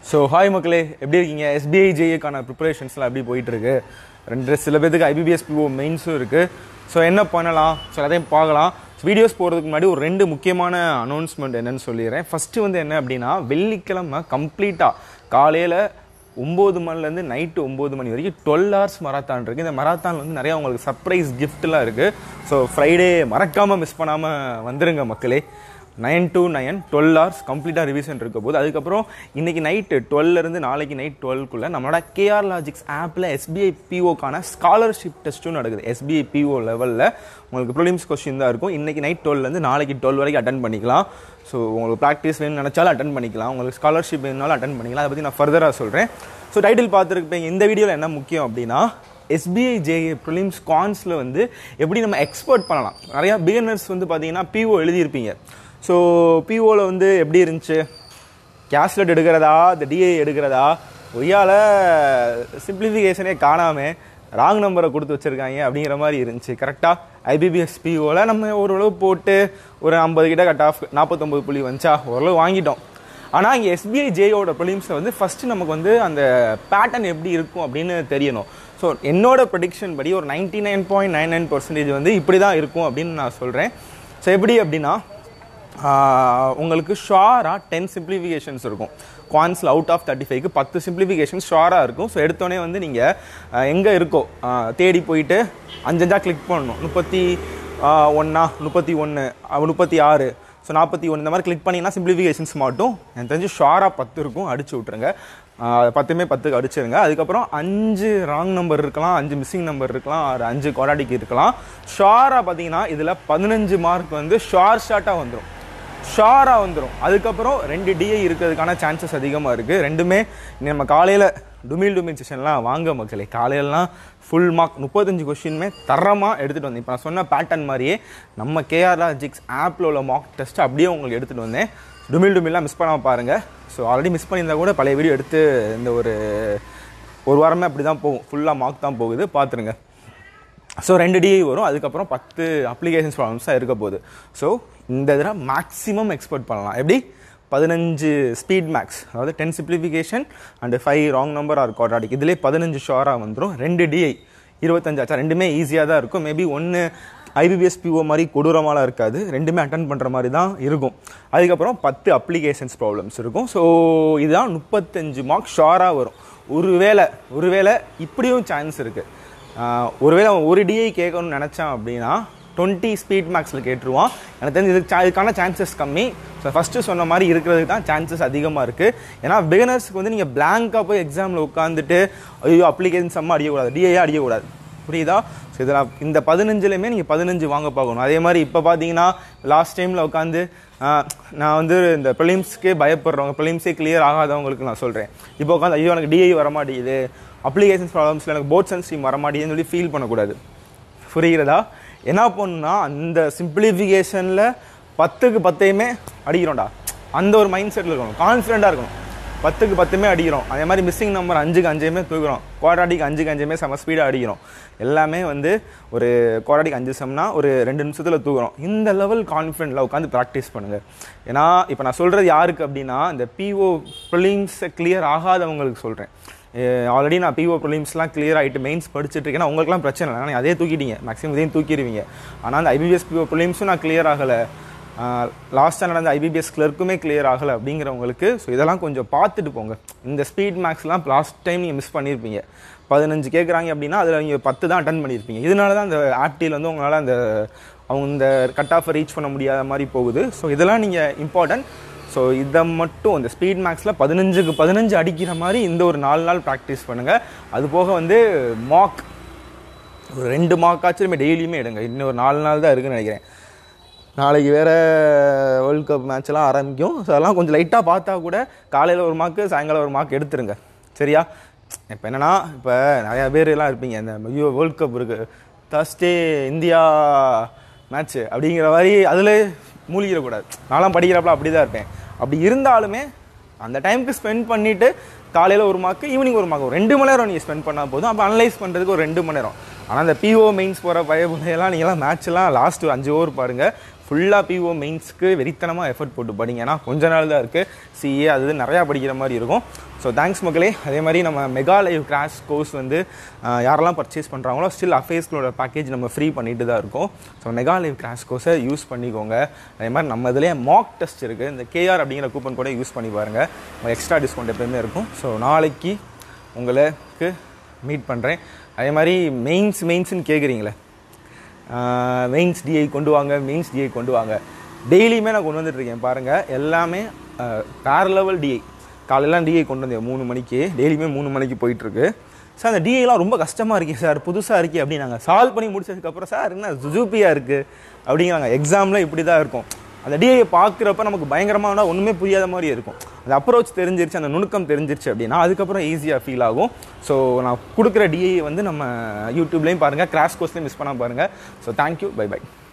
so hi மக்களே எப்படி இருக்கீங்க எஸ்பிஐ ஜேஏக்கான ப்ரிப்பரேஷன்ஸ்லாம் எப்படி போயிட்டு இருக்கு ரெண்டு சில பேருக்கு ஐபிபிஎஸ் பிஓ மெயின்ஸும் இருக்குது ஸோ என்ன பண்ணலாம் ஸோ அதையும் பார்க்கலாம் வீடியோஸ் போகிறதுக்கு முன்னாடி ஒரு ரெண்டு முக்கியமான அனௌன்ஸ்மெண்ட் என்னன்னு சொல்லிடுறேன் ஃபஸ்ட்டு வந்து என்ன அப்படின்னா வெள்ளிக்கிழமை கம்ப்ளீட்டாக காலையில் ஒம்பது மணிலேருந்து நைட்டு ஒம்பது மணி வரைக்கும் டுவெல் ஹவர்ஸ் மராத்தான் இருக்குது இந்த மராத்தான் வந்து நிறையா உங்களுக்கு சர்ப்ரைஸ் கிஃப்ட்லாம் இருக்குது ஸோ ஃப்ரைடே மறக்காமல் மிஸ் பண்ணாமல் வந்துருங்க மக்களே nine to nine twelve hours கம்ப்ளீட்டாக ரிவிஷன் இருக்க போது அதுக்கப்புறம் இன்னைக்கு நைட்டு டுவெல்லேருந்து நாளைக்கு நைட் டுவெல்க்குள்ளே நம்மளோட கேஆர் லாஜிக்ஸ் ஆப்பில் எஸ்பிஐ பிஓக்கான ஸ்காலர்ஷிப் டெஸ்ட்டும் நடக்குது எஸ்பிஐ பிஓ லெவலில் உங்களுக்கு ப்ரிலிம்ஸ் கொஸ்டின் தான் இருக்கும் இன்னைக்கு நைட் டுவெல்லேருந்து நாளைக்கு டுவெல் வரைக்கும் அட்டன் பண்ணிக்கலாம் ஸோ உங்களுக்கு ப்ராக்டிஸ் வேணும்னு நினச்சாலும் அட்டன் பண்ணிக்கலாம் உங்களுக்கு ஸ்காலர்ஷிப் வேணுனாலும் அட்டன் பண்ணிக்கலாம் அதை பற்றி நான் ஃபர்தராக சொல்கிறேன் ஸோ டைட்டில் பார்த்துருப்பீங்க இந்த வீடியோவில் என்ன முக்கியம் அப்படின்னா எஸ்பிஐ ஜேஏ ப்ரிலிம்ஸ் கான்ஸில் வந்து எப்படி நம்ம எக்ஸ்போர்ட் பண்ணலாம் நிறையா பிகினர்ஸ் வந்து பார்த்தீங்கன்னா பிஓ எழுதியிருப்பீங்க ஸோ பிஓவில் வந்து எப்படி இருந்துச்சு கேஷ்லெட் எடுக்கிறதா இந்த டிஏ எடுக்கிறதா ஒய்யால சிம்பிளிஃபிகேஷனே காணாமல் ராங் நம்பரை கொடுத்து வச்சுருக்காங்க அப்படிங்கிற மாதிரி இருந்துச்சு கரெக்டாக ஐபிபிஎஸ் பிஓவில் நம்ம ஓரளவு போட்டு ஒரு ஐம்பது கிட்ட கட் ஆஃப் நாற்பத்தொம்பது புள்ளி வந்துச்சா ஓரளவு வாங்கிட்டோம் ஆனால் இங்கே எஸ்பிஐ ஜேயோட ப்ரிலிம்ஸில் வந்து ஃபஸ்ட்டு நமக்கு வந்து அந்த பேட்டர்ன் எப்படி இருக்கும் அப்படின்னு தெரியணும் ஸோ என்னோட ப்ரொடிக்ஷன் படி ஒரு ninety nine point nine nine percentage வந்து இப்படி தான் இருக்கும் அப்படின்னு நான் சொல்கிறேன் ஸோ எப்படி அப்படின்னா ஆஹ் உங்களுக்கு ஷாராக டென் சிம்பிளிஃபிகேஷன்ஸ் இருக்கும் குவான்ஸில் அவுட் ஆஃப் தேர்ட்டி ஃபைவ்க்கு பத்து சிம்பிளிஃபிகேஷன் ஷாராக இருக்கும் ஸோ எடுத்தோடனே வந்து நீங்கள் எங்கே இருக்கோ ஆஹ் தேடி போயிட்டு அஞ்சஞ்சா கிளிக் பண்ணணும் முப்பத்தி ஒன்றா முப்பத்தி ஒன்று முப்பத்தி ஆறு ஸோ நாற்பத்தி ஒன்று இந்த மாதிரி கிளிக் பண்ணிங்கன்னா சிம்பிளிஃபிகேஷன்ஸ் மட்டும் எனக்கு தெரிஞ்சு ஷாராக பத்து இருக்கும் அடிச்சு விட்ருங்க ஆஹ் பத்துமே பத்துக்கு அடிச்சிருங்க அதுக்கப்புறம் அஞ்சு ராங் நம்பர் இருக்கலாம் அஞ்சு மிஸ்ஸிங் நம்பர் இருக்கலாம் ஒரு அஞ்சு கொடாடிக்கு இருக்கலாம் ஷாராக பார்த்தீங்கன்னா இதில் பதினஞ்சு மார்க் வந்து ஷார் ஷார்ட்டாக வந்துடும் ஷாராக வந்துடும் அதுக்கப்புறம் ரெண்டு டிஐ இருக்கிறதுக்கான சான்சஸ் அதிகமாக இருக்குது ரெண்டுமே இனி நம்ம காலையில் டுமில் டுமில் செஷன்லாம் வாங்க மக்களே காலையிலலாம் ஃபுல் மார்க் முப்பத்தஞ்சு கொஷினுமே தரமாக எடுத்துகிட்டு வந்தேன் இப்போ நான் சொன்ன பேட்டர்ன் மாதிரியே நம்ம கேஆர் லாஜிக்ஸ் ஆப்பில் உள்ள மார்க் டெஸ்ட் அப்படியே உங்களுக்கு எடுத்துகிட்டு வந்தேன் டுமில் டுமில்லாம் மிஸ் பண்ணாமல் பாருங்கள் ஸோ ஆல்ரெடி மிஸ் பண்ணியிருந்தா கூட பழைய வீடியோ எடுத்து இந்த ஒரு ஒரு வாரமே அப்படி தான் போகும் ஃபுல்லாக மார்க் தான் போகுது பார்த்துருங்க ஸோ ரெண்டு டிஐ வரும் அதுக்கப்புறம் பத்து அப்ளிகேஷன்ஸ் ப்ராப்ளம்ஸ் தான் இருக்க போகுது ஸோ இந்த தடவை மேக்ஸிமம் எக்ஸ்பெக்ட் பண்ணலாம் எப்படி பதினஞ்சு ஸ்பீட் மேக்ஸ் அதாவது ten simplification and five wrong number or quadratic இதிலே பதினஞ்சு ஷோராக வந்துடும் ரெண்டு டிஐ இருபத்தஞ்சாச்சா ரெண்டுமே ஈஸியாக தான் இருக்கும் மேபி ஒன்று ஐபிபிஎஸ் பிஓ மாதிரி கொடூரமாலாம் இருக்காது ரெண்டுமே அட்டன் பண்ணுற மாதிரி தான் இருக்கும் அதுக்கப்புறம் பத்து அப்ளிகேஷன்ஸ் ப்ராப்ளம்ஸ் இருக்கும் ஸோ இதுதான் முப்பத்தஞ்சு மார்க் ஷோராக வரும் ஒருவேளை ஒருவேளை இப்படியும் சான்ஸ் இருக்குது ஆஹ் ஒருவேளை அவன் ஒரு டிஐ கேட்கணும்னு நினச்சான் அப்படின்னா டுவெண்ட்டி ஸ்பீட் மேக்ஸில் கேட்டுருவான் எனக்கு தெரிஞ்சு இதுக்கு cha- இதுக்கான சான்சஸ் கம்மி ஸோ ஃபஸ்ட்டு சொன்ன மாதிரி இருக்கிறதுக்கு தான் சான்சஸ் அதிகமாக இருக்குது ஏன்னா பிகினர்ஸ்க்கு வந்து நீங்கள் பிளாங்காக போய் எக்ஸாமில் உட்காந்துட்டு ஐயோ அப்ளிகேஷன் செம்ம அடிக்கக்கூடாது டிஐயே அடிக்கக்கூடாது புரியுதா ஸோ இதில் இந்த பதினஞ்சுலையுமே நீங்கள் பதினஞ்சு வாங்க பார்க்கணும் அதே மாதிரி இப்போ பார்த்தீங்கன்னா லாஸ்ட் டைமில் உட்காந்து நான் வந்து இந்த ப்ரிலிம்ஸ்க்கே பயப்படுறவங்க ப்ரிலிம்ஸே கிளியர் ஆகாதவங்களுக்கு நான் சொல்கிறேன் இப்போ உட்காந்து ஐயோ எனக்கு டிஐ வர மாட்டேங்குது அப்ளிகேஷன்ஸ் ப்ராப்ளம்ஸில் எனக்கு போர்ட்ஸ் அண்ட் ஸ்ட்ரீம் வர மாட்டேங்குதுன்னு சொல்லி ஃபீல் பண்ணக்கூடாது புரிகிறதா என்ன பண்ணுன்னா அந்த சிம்பிளிஃபிகேஷனில் பத்துக்கு பத்தையுமே அடிக்கிறோம்டா அந்த ஒரு மைண்ட் செட்டில் இருக்கணும் கான்ஃபிடென்ட்டாக இருக்கணும் பத்துக்கு பத்துமே அடிக்கிறோம் அதே மாதிரி மிஸ்ஸிங் நம்பர் அஞ்சுக்கு அஞ்சுமே தூக்குறோம் குவாட்ராடிக் அஞ்சுக்கு அஞ்சுமே செம ஸ்பீடாக அடிக்கிறோம் எல்லாமே வந்து ஒரு குவாட்ராடிக் அஞ்சு செம்னா ஒரு ரெண்டு நிமிஷத்தில் தூக்குறோம் இந்த லெவல் கான்ஃபிடென்ட்டில் உட்காந்து ப்ராக்டிஸ் பண்ணுங்கள் ஏன்னா இப்போ நான் சொல்கிறது யாருக்கு அப்படின்னா இந்த பிஓ ப்ரிலிம்ஸை கிளியர் ஆகாதவங்களுக்கு சொல்கிறேன் ஆல்ரெடி நான் பிஓ ப்ரிலிம்ஸ்லாம் கிளியர் ஆகிட்டு மெயின்ஸ் படிச்சுட்டு இருக்கேன் உங்களுக்குலாம் பிரச்சனை இல்லை ஆனால் அதே தூக்கிட்டீங்க மேக்ஸிமம் இதையும் தூக்கிடுவீங்க ஆனால் அந்த ஐபிபிஎஸ் பிஓ ப்ரிலிம்ஸும் நான் கிளியர் ஆகலை லாஸ்ட்டாக நடந்த ஐபிபிஎஸ் கிளர்க்குமே கிளியர் ஆகலை அப்படிங்கிறவங்களுக்கு ஸோ இதெல்லாம் கொஞ்சம் பார்த்துட்டு போங்க இந்த ஸ்பீட் மேக்ஸ்லாம் லாஸ்ட் டைம் நீங்கள் மிஸ் பண்ணியிருப்பீங்க பதினஞ்சு கேட்குறாங்க அப்படின்னா அதில் நீங்கள் பத்து தான் அட்டன் பண்ணியிருப்பீங்க இதனால தான் அந்த ஆப்டியில் வந்து உங்களால் அந்த அவங்க இந்த கட் ஆஃபை ரீச் பண்ண முடியாத மாதிரி போகுது ஸோ இதெல்லாம் நீங்கள் இம்பார்ட்டன்ட் ஸோ இதை மட்டும் இந்த ஸ்பீட் மேக்ஸில் பதினஞ்சுக்கு பதினஞ்சு அடிக்கிற மாதிரி இந்த ஒரு நாலு நாள் ப்ராக்டிஸ் பண்ணுங்கள் அது போக வந்து மார்க் ஒரு ரெண்டு மார்க்காச்சும் டெய்லியுமே எடுங்க இன்னும் ஒரு நாலு நாள் தான் இருக்குன்னு நினைக்கிறேன் நாளைக்கு வேறு வேர்ல்ட் கப் மேட்ச்லாம் ஆரம்பிக்கும் ஸோ அதெல்லாம் கொஞ்சம் லைட்டாக பார்த்தா கூட காலையில் ஒரு மார்க்கு சாயங்காலம் ஒரு மார்க் எடுத்துருங்க சரியா இப்போ என்னென்னா இப்போ நிறையா பேர் எல்லாம் இருப்பீங்க இந்த ஐயோ வேர்ல்ட் கப் இருக்குது தர்ஸ்டே இந்தியா மேட்ச்சு அப்படிங்கிற மாதிரி அதில் மூழ்கிடக்கூடாது நான்லாம் படிக்கிறப்பல அப்படி தான் இருப்பேன் அப்படி இருந்தாலுமே அந்த டைமுக்கு ஸ்பெண்ட் பண்ணிவிட்டு காலையில் ஒரு மார்க்கு ஈவினிங் ஒரு மார்க் ரெண்டு மணி நேரம் நீங்கள் ஸ்பெண்ட் பண்ணால் போதும் அப்போ அனலைஸ் பண்ணுறதுக்கு ஒரு ரெண்டு மணி நேரம் ஆனால் அந்த பிஓ மெயின்ஸ் போகிற பயபுலையெல்லாம் நீங்களாம் மேட்ச்லாம் லாஸ்ட் அஞ்சு ஓவர் பாருங்கள் ஃபுல்லாக பிஓ மெயின்ஸ்க்கு வெறித்தனமாக எஃபர்ட் போட்டு படிங்க ஏன்னா கொஞ்ச நாள் தான் இருக்குது சிஏ அது இது நிறையா படிக்கிற மாதிரி இருக்கும் ஸோ தேங்க்ஸ் மக்களே அதே மாதிரி நம்ம மெகா லைவ் கிராஷ் கோர்ஸ் வந்து ஆஹ், யாரெல்லாம் பர்ச்சேஸ் பண்ணுறாங்களோ ஸ்டில் அஃபேர்ஸ்களோட பேக்கேஜ் நம்ம ஃப்ரீ பண்ணிட்டு தான் இருக்கோம் ஸோ மெகா லைவ் கிராஷ் கோர்ஸை யூஸ் பண்ணிக்கோங்க அதே மாதிரி நம்ம இதுலேயே மாக் டெஸ்ட் இருக்குது இந்த கேஆர் அப்படிங்கிற கூப்பன் கூட யூஸ் பண்ணி பாருங்கள் உங்களுக்கு எக்ஸ்ட்ரா டிஸ்கவுண்ட் எப்பயுமே இருக்கும் ஸோ நாளைக்கு உங்களுக்கு மீட் பண்ணுறேன் அதே மாதிரி மெயின்ஸ் மெயின்ஸ்னு கேட்குறீங்களே மெயின்ஸ் டிஐ கொண்டு வாங்க மெயின்ஸ் டிஐ கொண்டு வாங்க டெய்லியுமே நான் கொண்டு வந்துட்டு இருக்கேன் பாருங்கள் எல்லாமே வேறு லெவல் டிஐ காலையெல்லாம் டிஐ கொண்டு வந்தேன் மூணு மணிக்கு டெய்லியுமே மூணு மணிக்கு போயிட்டுருக்கு சார் அந்த டிஐலாம் ரொம்ப கஷ்டமாக இருக்கே சார் புதுசாக இருக்கே அப்படின்னு நாங்கள் சால்வ் பண்ணி முடிச்சதுக்கப்புறம் சார் என்ன ஜுஜூப்பியாக இருக்குது அப்படிங்கிறாங்க எக்ஸாமில் இப்படி தான் இருக்கும் அந்த டிஐயை பார்க்குறப்ப நமக்கு பயங்கரமான ஒன்றுமே புரியாத மாதிரி இருக்கும் அந்த அப்ரோச் தெரிஞ்சிருச்சு அந்த நுணுக்கம் தெரிஞ்சிருச்சு அப்படின்னா அதுக்கப்புறம் ஈஸியாக ஃபீல் ஆகும் ஸோ நான் கொடுக்குற டிஐ வந்து நம்ம யூடியூப்லேயும் பாருங்கள் கிராஷ் கோர்ஸ்லேயும் மிஸ் பண்ணாம பாருங்கள் ஸோ தேங்க்யூ பை பை